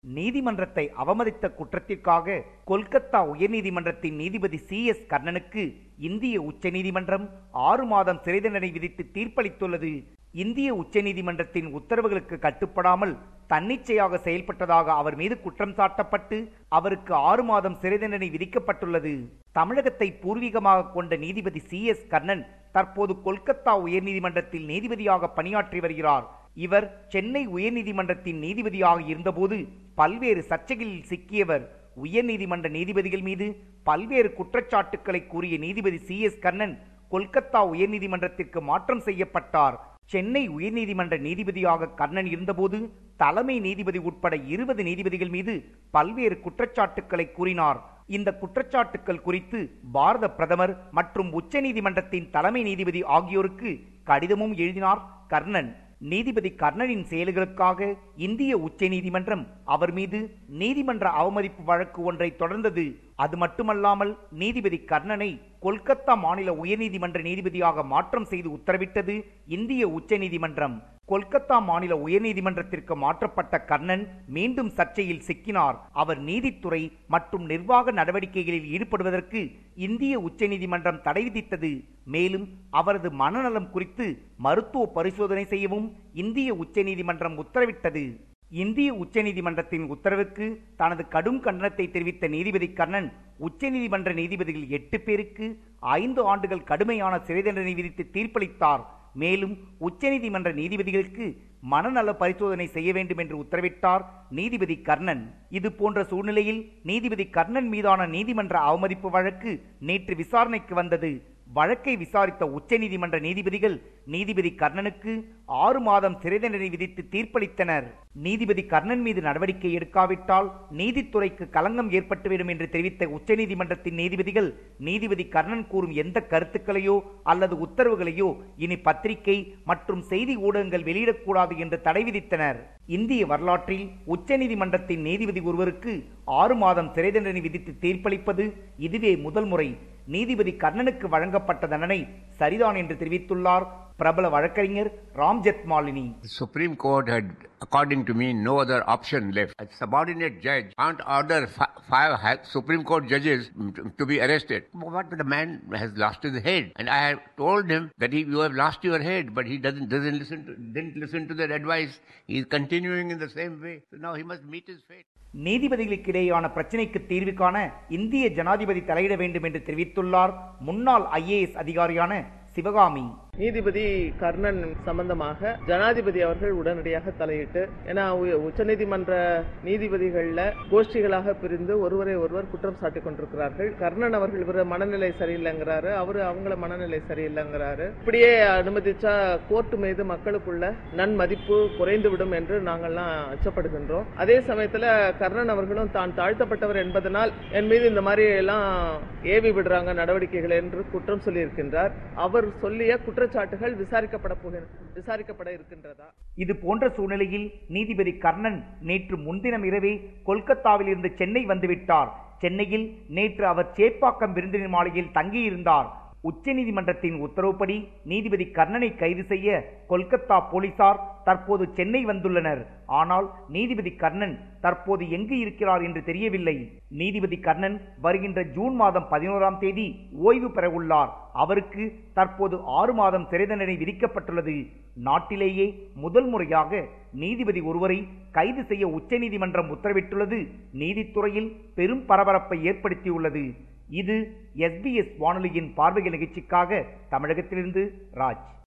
நீதிமன்றத்தை அவமதித்த குற்றத்திற்காக கொல்கத்தா உயர்நீதிமன்றத்தின் நீதிபதி சி எஸ் கர்ணனுக்கு இந்திய உச்சநீதிமன்றம் ஆறு மாதம் சிறை தண்டனை விதித்து தீர்ப்பளித்துள்ளது இந்திய உச்சநீதிமன்றத்தின் உத்தரவுகளுக்கு கட்டுப்படாமல் தன்னிச்சையாக செயல்பட்டதாக அவர் மீது குற்றம் சாட்டப்பட்டு அவருக்கு ஆறு மாதம் சிறை தண்டனை விதிக்கப்பட்டுள்ளது தமிழகத்தை பூர்வீகமாக கொண்ட நீதிபதி சி எஸ் கர்ணன் தற்போது கொல்கத்தா உயர்நீதிமன்றத்தில் நீதிபதியாக பணியாற்றி வருகிறார் இவர் சென்னை உயர்நீதிமன்றத்தின் நீதிபதியாக இருந்தபோது பல்வேறு சர்ச்சைகளில் சிக்கியவர் உயர்நீதிமன்ற நீதிபதிகள் மீது பல்வேறு குற்றச்சாட்டுக்களை கூறிய நீதிபதி சி எஸ் கர்ணன் கொல்கத்தா உயர்நீதிமன்றத்திற்கு மாற்றம் செய்யப்பட்டார் சென்னை உயர்நீதிமன்ற நீதிபதியாக கர்ணன் இருந்தபோது தலைமை நீதிபதி உட்பட இருபது நீதிபதிகள் மீது பல்வேறு குற்றச்சாட்டுக்களை கூறினார் இந்த குற்றச்சாட்டுக்கள் குறித்து பாரத பிரதமர் மற்றும் உச்சநீதிமன்றத்தின் தலைமை நீதிபதி ஆகியோருக்கு கடிதமும் எழுதினார் கர்ணன் நீதிபதி கர்ணனின் செயல்களுக்காக இந்திய உச்சநீதிமன்றம் அவர் மீது நீதிமன்ற அவமதிப்பு வழக்கு ஒன்றை தொடர்ந்தது அது மட்டுமல்லாமல் நீதிபதி கர்ணனை கொல்கத்தா மாநில உயர்நீதிமன்ற நீதிபதியாக மாற்றம் செய்து உத்தரவிட்டது இந்திய உச்சநீதிமன்றம் கொல்கத்தா மாநில உயர்நீதிமன்றத்திற்கு மாற்றப்பட்ட கர்ணன் மீண்டும் சர்ச்சையில் சிக்கினார் அவர் நீதித்துறை மற்றும் நிர்வாக நடவடிக்கைகளில் ஈடுபடுவதற்கு இந்திய உச்சநீதிமன்றம் தடை விதித்தது மேலும் அவரது மனநலம் குறித்து மருத்துவ பரிசோதனை செய்யவும் இந்திய உச்சநீதிமன்றம் உத்தரவிட்டது இந்திய உச்சநீதிமன்றத்தின் உத்தரவுக்கு தனது கடும் கண்டனத்தை தெரிவித்த நீதிபதி கர்ணன் உச்சநீதிமன்ற நீதிபதிகள் எட்டு பேருக்கு ஐந்து ஆண்டுகள் கடுமையான சிறை தண்டனை விதித்து தீர்ப்பளித்தார் மேலும் உச்சநீதிமன்ற நீதிபதிகளுக்கு மனநல பரிசோதனை செய்ய வேண்டும் என்று உத்தரவிட்டார் நீதிபதி கர்ணன் இது போன்ற சூழ்நிலையில் நீதிபதி கர்ணன் மீதான நீதிமன்ற அவமதிப்பு வழக்கு நேற்று விசாரணைக்கு வந்தது வழக்கை விசாரித்த உச்சநீதிமன்ற நீதிபதிகள் நீதிபதி கர்ணனுக்கு ஆறு மாதம் சிறை தண்டனை விதித்து தீர்ப்பளித்தனர் நீதிபதி கர்ணன் மீது நடவடிக்கை எடுக்காவிட்டால் நீதித்துறைக்கு களங்கம் ஏற்பட்டுவிடும் என்று தெரிவித்த உச்சநீதிமன்றத்தின் நீதிபதிகள் நீதிபதி கர்ணன் கூறும் எந்த கருத்துக்களையோ அல்லது உத்தரவுகளையோ இனி பத்திரிகை மற்றும் செய்தி ஊடகங்கள் வெளியிடக்கூடாது என்று தடை விதித்தனர் இந்திய வரலாற்றில் உச்சநீதிமன்றத்தின் நீதிபதி ஒருவருக்கு ஆறு மாதம் சிறை தண்டனை விதித்து தீர்ப்பளிப்பது இதுவே முதல் முறை நீதிபதி கர்ணனுக்கு வழங்கப்பட்ட தண்டனை சரிதான் என்று தெரிவித்துள்ளார் பிரபல வழக்கறிஞர் Ram ஜெத்மாலினி The Supreme Court had, according to me, no other option left. A subordinate judge can't order fi- five ha- Supreme Court judges to, to be arrested. What the man has lost his head, and I have told him that he, you have lost your head, but he doesn't doesn't listen to didn't listen to that advice. He is continuing in the same way. So now he must meet his fate. நீதிபதிகளுக்கிடையேயான பிரச்சினைக்கு தீர்வு காண இந்திய ஜனாதிபதி தலையிட வேண்டும் என்று தெரிவித்துள்ளார் முன்னாள் ஐஏஎஸ் அதிகாரியான சிவகாமி நீதிபதி கர்ணன் சம்பந்தமாக ஜனாதிபதி அவர்கள் உடனடியாக தலையிட்டு ஏன்னா உ- உச்சநீதிமன்ற நீதிபதிகள்ல கோஷ்டிகளாக பிரிந்து ஒருவரை ஒருவர் குற்றம் சாட்டிக் கொண்டிருக்கிறார்கள் கர்ணன் அவர்கள் இவர மனநிலை சரியில்லைங்கிறாரு அவரு அவங்கள மனநிலை சரியில்லைங்கிறாரு இப்படியே அனுமதிச்சா கோர்ட் மீது மக்களுக்குள்ள நன்மதிப்பு குறைந்துவிடும் என்று நாங்கள்லாம் அச்சப்படுகின்றோம் அதே சமயத்துல கர்ணன் அவர்களும் தான் தாழ்த்தப்பட்டவர் என்பதனால் என் மீது இந்த மாதிரி எல்லாம் ஏவி விடுறாங்க நடவடிக்கைகள் என்று குற்றம் சொல்லியிருக்கின்றார் அவர் சொல்லிய குற்றச்சாட்டுகள் விசாரிக்கப்பட போகிற விசாரிக்கப்பட இருக்கின்றதா இது போன்ற சூழ்நிலையில் நீதிபதி கர்ணன் நேற்று முன்தினம் இரவே கொல்கத்தாவில் இருந்து சென்னை வந்துவிட்டார் சென்னையில் நேற்று அவர் சேப்பாக்கம் விருந்தினர் மாளிகையில் தங்கியிருந்தார் உச்சநீதிமன்றத்தின் உத்தரவுப்படி நீதிபதி கர்ணனை கைது செய்ய கொல்கத்தா போலீசார் தற்போது சென்னை வந்துள்ளனர் ஆனால் நீதிபதி கர்ணன் தற்போது எங்கு இருக்கிறார் என்று தெரியவில்லை நீதிபதி கர்ணன் வருகின்ற ஜூன் மாதம் பதினோராம் தேதி ஓய்வு பெற உள்ளார் அவருக்கு தற்போது ஆறு மாதம் சிறை தண்டனை விதிக்கப்பட்டுள்ளது நாட்டிலேயே முதல் முறையாக நீதிபதி ஒருவரை கைது செய்ய உச்சநீதிமன்றம் உத்தரவிட்டுள்ளது நீதித்துறையில் பெரும் பரபரப்பை ஏற்படுத்தியுள்ளது இது எஸ்பிஎஸ் வானொலியின் பார்வைகள் நிகழ்ச்சிக்காக தமிழகத்திலிருந்து ராஜ்